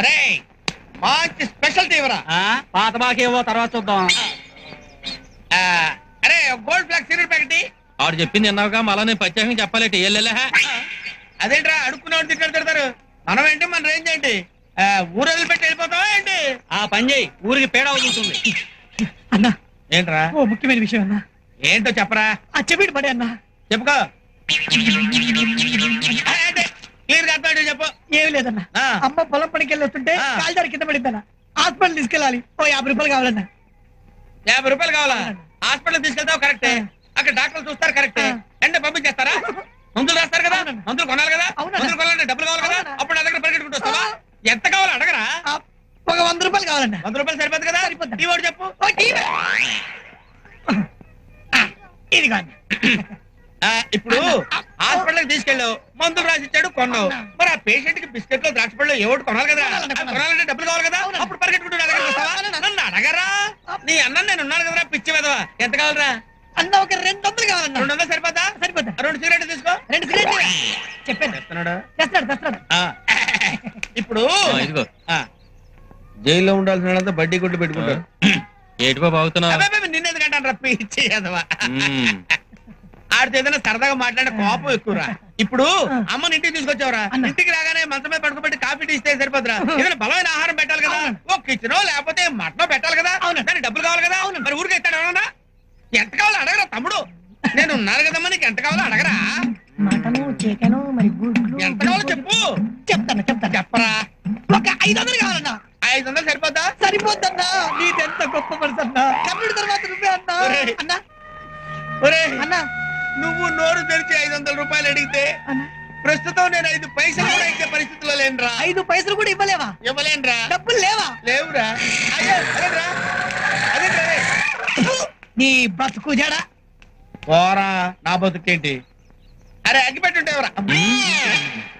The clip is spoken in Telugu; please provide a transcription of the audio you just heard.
అరే మంచి స్పెషల్ తీవరా ఆ, పాత బాకేవో తర్వాత చూద్దాం అరే గోల్డ్ ఫ్లాగ్ సిగరెట్ ప్యాకెట్ ఆడు చెప్పింది విన్నావుగా మళ్ళా నేను ప్రత్యేకంగా చెప్పలేటి వెళ్ళలే అదేంట్రా అడుక్కునేవాడు తిట్టాడు తిడతారు మనం ఏంటి మన రేంజ్ ఏంటి ఆ, ఊరు వదిలిపెట్టి వెళ్ళిపోతావా ఏంటి ఆ పని చేయి ఊరికి పేడ వదులుతుంది అన్నా ఏంట్రా ఓ ముఖ్యమైన విషయం అన్నా ఏంటో చెప్పరా ఆ చెవిటి పడే అన్నా చెప్పుకో క్లియర్ గా అర్థం చెప్పు ఏమి లేదన్నా ఆ. అమ్మ పొలం పనికి వెళ్ళి వస్తుంటే ఆ. కాల్దారి కింద పడిందన్నా హాస్పిటల్ తీసుకెళ్ళాలి ఓ యాభై రూపాయలు కావాలన్నా యాభై రూపాయలు కావాలా హాస్పిటల్ తీసుకెళ్తావు కరెక్టే అక్కడ డాక్టర్లు చూస్తారు కరెక్టే ఆ. వెంటనే పంపించేస్తారా మందులు రాస్తారు కదా అవునన్నా. మందులు కొనాలి కదా అవునన్నా. మందులు కొనాలంటే డబ్బులు కావాలి కదా అవునన్నా. అప్పుడు నా దగ్గర పరిగెట్టుకుంటూ వస్తావా ఆ. ఎంత కావాలో అడగరా ఆ, ఒక వంద రూపాయలు కావాలన్నా వంద రూపాయలు సరిపోద్ది కదా సరిపోద్ది. ఈ వాడు చెప్పు ఓ టీవీ ఆ, ఇదిగో అన్న ఆ, ఇప్పుడు హాస్పిటల్ తీసుకెళ్ళావు మందులు రాసిచ్చాడు కొన్నావు అవునా. మరి ఆ పేషెంట్ కి బిస్కెట్లు ద్రాక్ష పళ్ళు ఎవరు కొనాలి కదా కొనాలన్నా, ఆ, కొనాలి. కొనాలంటే డబ్బులు కావాలి కదా అవునా. అప్పుడు పరిగెట్టుకుంటూ నా దగ్గరికి వస్తావా అవునా. నన్ను అడగరా నీ అన్న నేను ఉన్నాను కదరా పిచ్చి వెదవా ఎంత కావాలరా అన్న ఒక రెండు వందలు కావాలన్నా రెండు వందలు సరిపోతా సరిపోతా రెండు సిగరెట్ తీసుకో రెండు సిగరెట్లు చెప్పాను చెప్తున్నాడు తెస్తాడు తెస్తాడు ఆ, ఇప్పుడు ఇదిగో ఆ, జైల్లో ఉండాల్సిన వాళ్ళంతా బడ్డీ కొట్టు పెట్టుకుంటారు ఏటిపో బాగుతున్నావు అబ్బబ్బబ్బ, నిన్నెందుకంటాను రా పిచ్చి ఎదవా ఆడితో ఏదైనా సరదాగా మాట్లాడే కోపం ఎక్కువరా ఇప్పుడు అమ్మని ఇంటికి తీసుకొచ్చావురా అన్న. ఇంటికి రాగానే మంచం మీద పడుకోబెట్టి కాఫీ టీ ఇస్తే సరిపోతురా ఏదైనా బలమైన ఆహారం పెట్టాలి కదా అవును. ఓ కిచెనో లేకపోతే మటనో పెట్టాలి కదా అవును. దానికి డబ్బులు కావాలి కదా అవును. మరి ఊరికి ఇస్తాడు ఎవరన్నా ఎంత కావాలో అడగరా తమ్ముడు నేను ఉన్నాను కదమ్మా నీకు ఎంత కావాలో అడగరా మటను చికెను మరి గుడ్లు ఎంత కావాలో చెప్పు చెప్తాను చెప్తాను చెప్పరా ఒక ఐదు వందలు కావాలన్నా ఐదు వందలు సరిపోద్దా సరిపోద్దన్నా నీదెంత గొప్ప మనసు అన్నా కమ్ముడు తర్వాత నువ్వే అన్నా ఒరేయ్. అన్నా ఒరే అన్నా నువ్వు నోరు తెరిచి ఐదు వందల రూపాయలు అడిగితే అన్నా ప్రస్తుతం నేను ఐదు పైసలు కూడా ఇచ్చే పరిస్థితిలో లేనురా ఐదు పైసలు కూడా ఇవ్వలేవా ఇవ్వలేనురా డబ్బులు లేవా లేవురా అయ్యో అదేంట్రా అదేంట్రా రే? నీ బతుకు జడా పోరా నా బతుకేంటి అరే అగ్గి పెట్టుంటేవరా